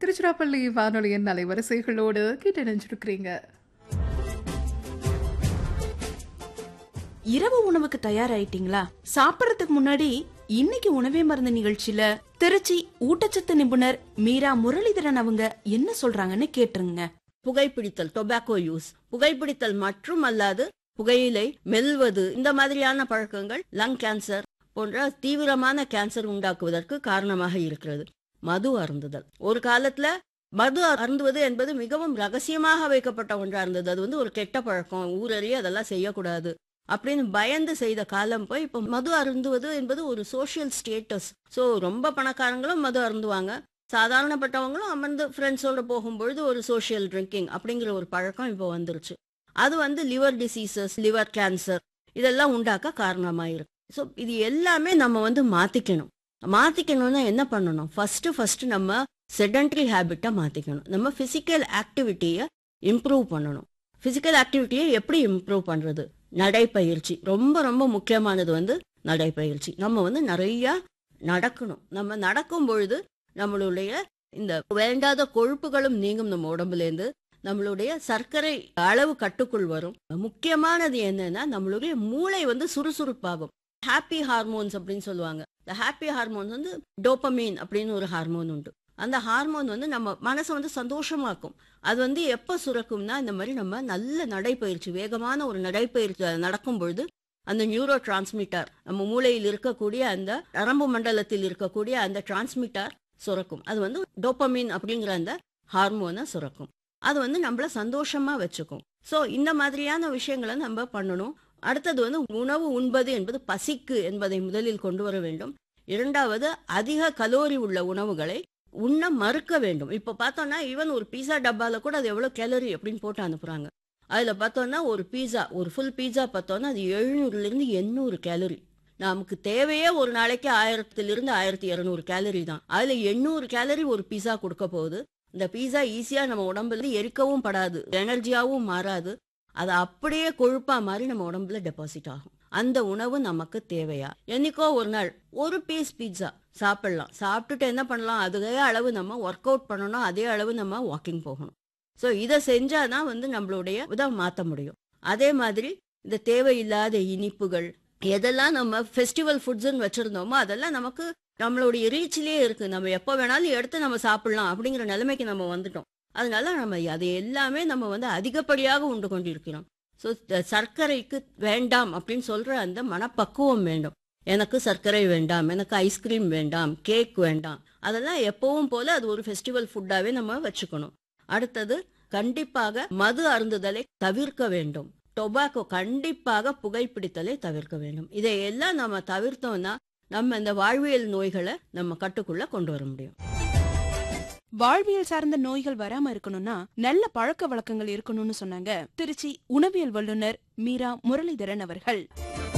திருச்சிராப்பள்ளி வானொலியின் அலைவரிசைகளோடு கேட்டு நினைச்சிருக்கிறீங்க இரவு உணவுக்கு தயாராயிட்டீங்களா சாப்பிடறதுக்கு முன்னாடி இன்னைக்கு உணவே மருந்து நிகழ்ச்சியில திருச்சி ஊட்டச்சத்து நிபுணர் மீரா முரளிதரன் அவங்க என்ன சொல்றாங்கன்னு கேட்டுருங்க புகைப்பிடித்தல் டொபாக்கோ யூஸ் புகைப்பிடித்தல் மற்றும் அல்லாது புகையிலை மெல்வது இந்த மாதிரியான பழக்கங்கள் லங் கேன்சர் போன்ற தீவிரமான கேன்சர் உண்டாக்குவதற்கு காரணமாக இருக்கிறது மது அருந்துதல் ஒரு காலத்துல மது அருந்துவது என்பது மிகவும் ரகசியமாக வைக்கப்பட்ட ஒன்றா இருந்தது அது வந்து ஒரு கெட்ட பழக்கம் ஊரறிய அதெல்லாம் செய்யக்கூடாது அப்படின்னு பயந்து செய்த காலம் போய் இப்போ மது அருந்துவது என்பது ஒரு சோஷியல் ஸ்டேட்டஸ் ஸோ ரொம்ப பணக்காரங்களும் மது அருந்துவாங்க சாதாரணப்பட்டவங்களும் அமர்ந்து ஃப்ரெண்ட்ஸோட போகும்பொழுது ஒரு சோஷியல் ட்ரிங்கிங் அப்படிங்கிற ஒரு பழக்கம் இப்போ வந்துருச்சு அது வந்து லிவர் டிசீசஸ் லிவர் கேன்சர் இதெல்லாம் உண்டாக்க காரணமாக இருக்கு ஸோ இது எல்லாமே நம்ம வந்து மாற்றிக்கணும் மாற்றிக்கணும்னா என்ன பண்ணணும் ஃபஸ்ட்டு ஃபஸ்ட்டு நம்ம செடன்ட்ரி ஹேபிட்டை மாற்றிக்கணும் நம்ம ஃபிசிக்கல் ஆக்டிவிட்டியை இம்ப்ரூவ் பண்ணணும் ஃபிசிக்கல் ஆக்டிவிட்டியை எப்படி இம்ப்ரூவ் பண்ணுறது நடைப்பயிற்சி ரொம்ப ரொம்ப முக்கியமானது வந்து நடைப்பயிற்சி நம்ம வந்து நிறையா நடக்கணும் நம்ம நடக்கும் பொழுது நம்மளுடைய இந்த வேண்டாத கொழுப்புகளும் நீங்கும் நம்ம உடம்புலேருந்து நம்மளுடைய சர்க்கரை அளவு கட்டுக்குள் வரும் முக்கியமானது என்னன்னா நம்மளுடைய மூளை வந்து சுறுசுறுப்பாகும் ஹாப்பி ஹார்மோன்ஸ் அப்படின்னு சொல்லுவாங்க இந்த ஹாப்பி ஹார்மோன்ஸ் வந்து டோப்பமீன் அப்படின்னு ஒரு ஹார்மோன் உண்டு அந்த ஹார்மோன் வந்து நம்ம மனசை வந்து சந்தோஷமாக்கும் அது வந்து எப்போ சுரக்கும்னா இந்த மாதிரி நம்ம நல்ல நடைப்பயிற்சி வேகமான ஒரு நடைப்பயிற்சி நடக்கும் பொழுது அந்த நியூரோ டிரான்ஸ்மிட்டர் நம்ம மூளையில் இருக்கக்கூடிய அந்த நரம்பு மண்டலத்தில் இருக்கக்கூடிய அந்த டிரான்ஸ்மிட்டர் சுரக்கும் அது வந்து டோப்பமீன் அப்படிங்கிற அந்த ஹார்மோனை சுரக்கும் அது வந்து நம்மள சந்தோஷமா வச்சுக்கும் ஸோ இந்த மாதிரியான விஷயங்களை நம்ம பண்ணணும் அடுத்தது வந்து உணவு உண்பது என்பது பசிக்கு என்பதை முதலில் கொண்டு வர வேண்டும் இரண்டாவது அதிக கலோரி உள்ள உணவுகளை உண்ண மறுக்க வேண்டும் இப்போ பார்த்தோம்னா ஈவன் ஒரு பீஸா டப்பால கூட அது எவ்வளோ கேலரி அப்படின்னு போட்டு அனுப்புறாங்க அதில் பார்த்தோம்னா ஒரு பீஸா ஒரு ஃபுல் பீஸா பார்த்தோம்னா அது எழுநூறுலேருந்து எண்ணூறு கேலரி நமக்கு தேவையே ஒரு நாளைக்கு ஆயிரத்திலிருந்து ஆயிரத்தி இரநூறு கேலரி தான் அதில் எண்ணூறு கேலரி ஒரு பீஸா கொடுக்க போகுது இந்த பீஸா ஈஸியாக நம்ம உடம்புல எரிக்கவும் படாது எனர்ஜியாகவும் மாறாது அது அப்படியே கொழுப்பா மாதிரி நம்ம உடம்புல டெபாசிட் ஆகும் அந்த உணவு நமக்கு தேவையா என்னைக்கோ ஒரு நாள் ஒரு பீஸ் பீட்சா சாப்பிடலாம் சாப்பிட்டுட்டு என்ன பண்ணலாம் அதே அளவு நம்ம ஒர்க் அவுட் பண்ணணும் அதே அளவு நம்ம வாக்கிங் போகணும் ஸோ இதை செஞ்சாதான் வந்து நம்மளுடைய இதை மாற்ற முடியும் அதே மாதிரி இந்த தேவையில்லாத இனிப்புகள் எதெல்லாம் நம்ம ஃபெஸ்டிவல் ஃபுட்ஸ்ன்னு வச்சிருந்தோமோ அதெல்லாம் நமக்கு நம்மளுடைய ரீச்லயே இருக்கு நம்ம எப்போ வேணாலும் எடுத்து நம்ம சாப்பிடலாம் அப்படிங்கிற நிலைமைக்கு நம்ம வந்துட்டோம் அதனால நம்ம அதை எல்லாமே நம்ம வந்து அதிகப்படியாக உண்டு கொண்டிருக்கிறோம் ஸோ சர்க்கரைக்கு வேண்டாம் அப்படின்னு சொல்ற அந்த மனப்பக்குவம் வேண்டும் எனக்கு சர்க்கரை வேண்டாம் எனக்கு ஐஸ்கிரீம் வேண்டாம் கேக் வேண்டாம் அதெல்லாம் எப்பவும் போல அது ஒரு ஃபெஸ்டிவல் ஃபுட்டாவே நம்ம வச்சுக்கணும் அடுத்தது கண்டிப்பாக மது அருந்துதலை தவிர்க்க வேண்டும் டொபாக்கோ கண்டிப்பாக புகைப்பிடித்தலை தவிர்க்க வேண்டும் இதையெல்லாம் நம்ம தவிர்த்தோம்னா நம்ம இந்த வாழ்வியல் நோய்களை நம்ம கட்டுக்குள்ள கொண்டு வர முடியும் வாழ்வியல் சார்ந்த நோய்கள் வராம இருக்கணும்னா நல்ல பழக்க வழக்கங்கள் இருக்கணும்னு சொன்னாங்க திருச்சி உணவியல் வல்லுநர் மீரா முரளிதரன் அவர்கள்